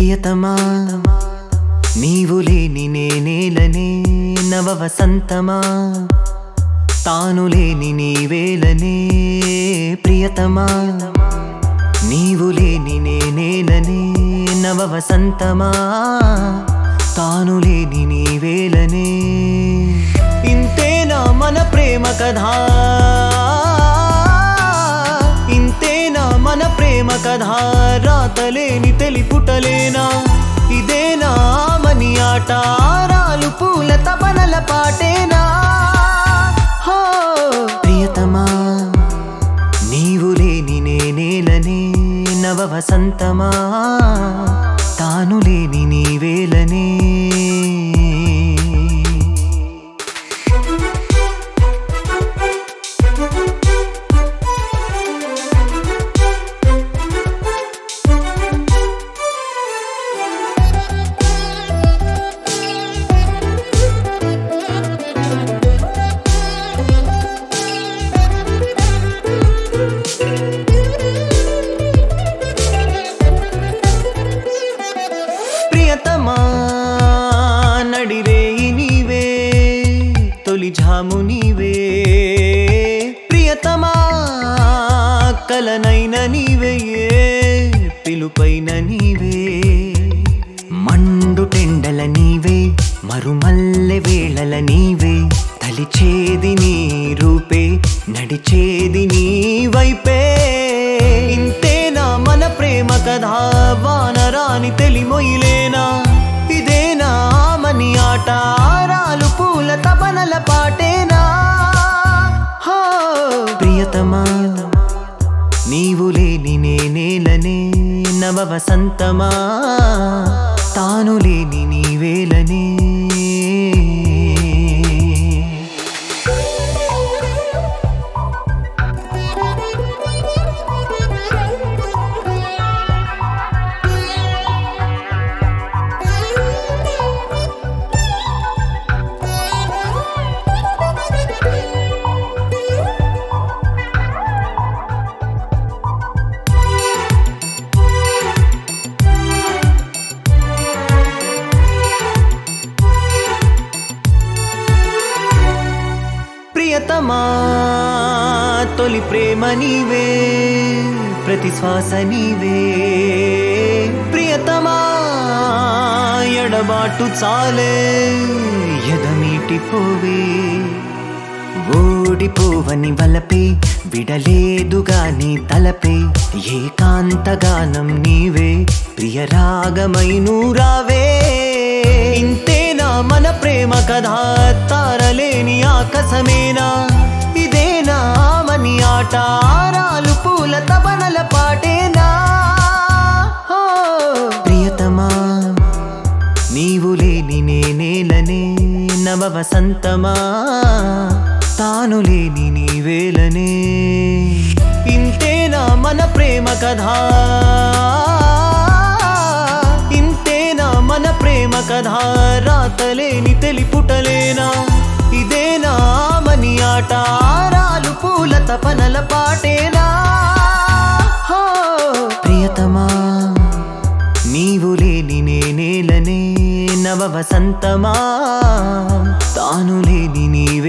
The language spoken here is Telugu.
ప్రియతమా నీవు లేని నేనేలనే నవ వసంతమా తాను లేని నీవేలనే ప్రియతమా నీవు లేని నేనేలనే నవ వసంతమా తాను లేని నీవేలనే ఇంతేనా మన ప్రేమ కథా ఇంతేనా మన ప్రేమ కథా రాతలేని తెలిపుటలేనా ఇదేనా మని ఆట రాలు పూల తపనల పాటేనా హో ప్రియతమా నీవు లేని నేనేలనే నవ వసంతమా తాను లేని నీవేలనే ప్రియతమా నడిరేయి నీవే తొలి ఝాము నీవే ప్రియతమా కలనైన నీవే పిలుపైన నీవే మండు టెండల నీవే మరుమల్లె వేళల నీవే తలిచేది నీ రూపే నడిచేది నీ వైపే ఇంతేనా మన ప్రేమ కథా వానరాని తెలిమొయిలేనా ఇదేనా మని ఆట రాలు పూల తపనల పాటేనా హో ప్రియతమా నీవు లేని నేనేలనే నవ వసంతమా తాను లేని నీవేలనే ప్రియతమా తొలి ప్రేమ నీవే ప్రతి శ్వాస నీవే ప్రియతమా ఎడబాటు చాలే ఎదమీటిపోవే ఓడిపోవని వలపే విడలేదుగాని తలపే ఏకాంతగానం నీవే ప్రియరాగమై నూరావే ఇంతేనా మన ప్రేమ కథా తారలేని ఆకాశమేనా ఇదేనా మని ఆట రాలు పూల తపనల పాటేనా హో ప్రియతమా నీవు లేని నేనేలనే నవ వసంతమా తాను లేని నీవేలనే ఇంతేనా మన ప్రేమ కథా ఇంతేనా మన ప్రేమ కథా రాతలేని తెలిపుటలేనా ఇదేనా మని ఆట రాలు పూల తపనల పాటేనా హో ప్రియతమా నీవు లేని నేనేలనే నవ వసంతమా తాను లేని నీవే